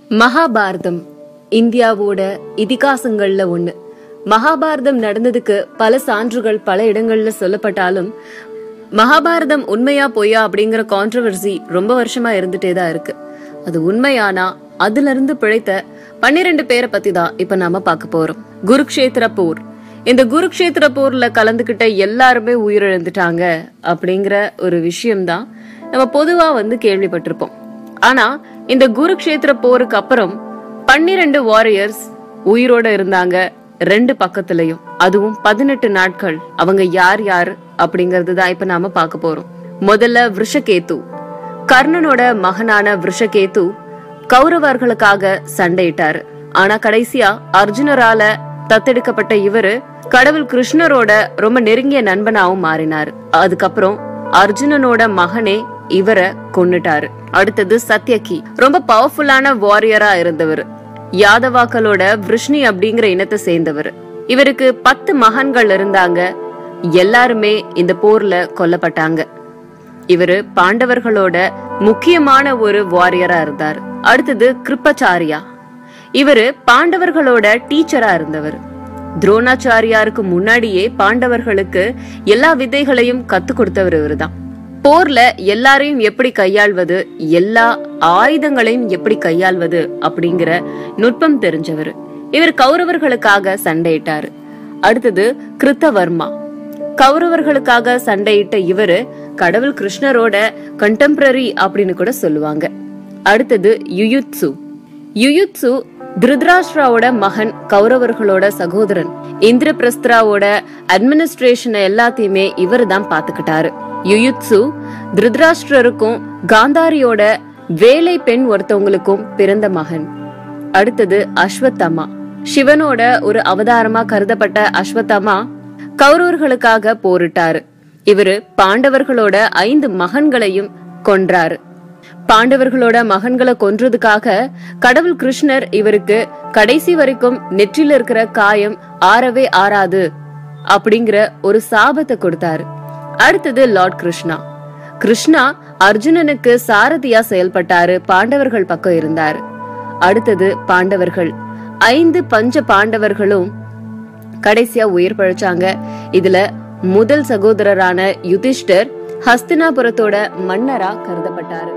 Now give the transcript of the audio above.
மகாபாரதம் இந்தியாவோட இதிகாசங்கள்ல ஒண்ணு மகாபாரதம் நடந்ததுக்கு பல சான்றுகள் பல இடங்கள்ல சொல்லப்பட்டாலும் மகாபாரதம் உண்மையா பொய்யா அப்படிங்கிற கான்ட்ரவர்சி ரொம்ப வருஷமா இருந்துட்டே தான் இருக்கு அது உண்மையானா அதுல இருந்து பிழைத்த பன்னிரெண்டு பேரை பத்தி தான் இப்ப நாம பார்க்க போறோம் குருக்ஷேத்திர போர் இந்த குருக்ஷேத்திர போர்ல கலந்துகிட்ட எல்லாருமே உயிரிழந்துட்டாங்க அப்படிங்கிற ஒரு விஷயம்தான் நம்ம பொதுவா வந்து கேள்விப்பட்டிருப்போம் ஆனா இந்த குருக்ஷேத்திர போருக்கு அப்புறம் பன்னிரண்டு வாரியர்ஸ் உயிரோட இருந்தாங்க ரெண்டு பக்கத்துலயும் அதுவும் பதினெட்டு நாட்கள் அவங்க யார் யார் அப்படிங்கறது தான் இப்ப நாம பார்க்க போறோம் முதல்ல விஷகேத்து கர்ணனோட மகனான விஷகேத்து கௌரவர்களுக்காக சண்டையிட்டாரு ஆனா கடைசியா அர்ஜுனரால தத்தெடுக்கப்பட்ட இவரு கடவுள் கிருஷ்ணரோட ரொம்ப நெருங்கிய நண்பனாவும் மாறினாரு அதுக்கப்புறம் அர்ஜுனனோட மகனே இவரை கொன்னுட்டாரு அடுத்தது சத்யகி ரொம்ப பவர்ஃபுல்லான வாரியரா இருந்தவர் யாதவாக்களோட விருஷ்ணி அப்படிங்கிற இனத்தை சேர்ந்தவர் இவருக்கு பத்து மகன்கள் இருந்தாங்க எல்லாருமே இந்த போர்ல கொல்லப்பட்டாங்க இவரு பாண்டவர்களோட முக்கியமான ஒரு வாரியரா இருந்தார் அடுத்தது கிருப்பச்சாரியா இவரு பாண்டவர்களோட டீச்சரா இருந்தவர் துரோணாச்சாரியாருக்கு முன்னாடியே பாண்டவர்களுக்கு எல்லா வித்தைகளையும் கத்து கொடுத்தவர் இவருதான் போர்ல எல்லாரையும் எப்படி கையாள்வது எல்லா ஆயுதங்களையும் எப்படி கையாள்வது அப்படிங்கிற நுட்பம் தெரிஞ்சவர் இவர் கௌரவர்களுக்காக சண்டையிட்டாரு அடுத்தது கிருத்தவர்மா கௌரவர்களுக்காக சண்டையிட்ட இவரு கடவுள் கிருஷ்ணரோட கண்டெம்பரரி அப்படின்னு கூட சொல்லுவாங்க அடுத்தது யுயுத்சு யுயுத்சு திருதராஷ்டிராவோட மகன் கௌரவர்களோட சகோதரன் இந்திரபிரஸ்தராவோட அட்மினிஸ்ட்ரேஷன் எல்லாத்தையுமே இவர் தான் பாத்துக்கிட்டாரு யுயுத்சு திருதராஷ்டிரருக்கும் காந்தாரியோட வேலை பெண் ஒருத்தவங்களுக்கும் பிறந்த மகன் அடுத்தது அஸ்வத்தமா சிவனோட ஒரு அவதாரமா கருதப்பட்ட அஸ்வத்தமா கௌரவர்களுக்காக போரிட்டாரு இவரு பாண்டவர்களோட ஐந்து மகன்களையும் கொன்றாரு பாண்டவர்களோட மகன்களை கொன்றதுக்காக கடவுள் கிருஷ்ணர் இவருக்கு கடைசி வரைக்கும் நெற்றில இருக்கிற காயம் ஆறவே ஆறாது அப்படிங்கிற ஒரு சாபத்தை கொடுத்தாரு அடுத்தது லார்ட் கிருஷ்ணா கிருஷ்ணா அர்ஜுனனுக்கு சாரதியா செயல்பட்டாரு பாண்டவர்கள் பக்கம் இருந்தாரு அடுத்தது பாண்டவர்கள் ஐந்து பஞ்ச பாண்டவர்களும் கடைசியா உயிர் பழைச்சாங்க இதுல முதல் சகோதரரான யுதிஷ்டர் ஹஸ்தினாபுரத்தோட மன்னரா கருதப்பட்டாரு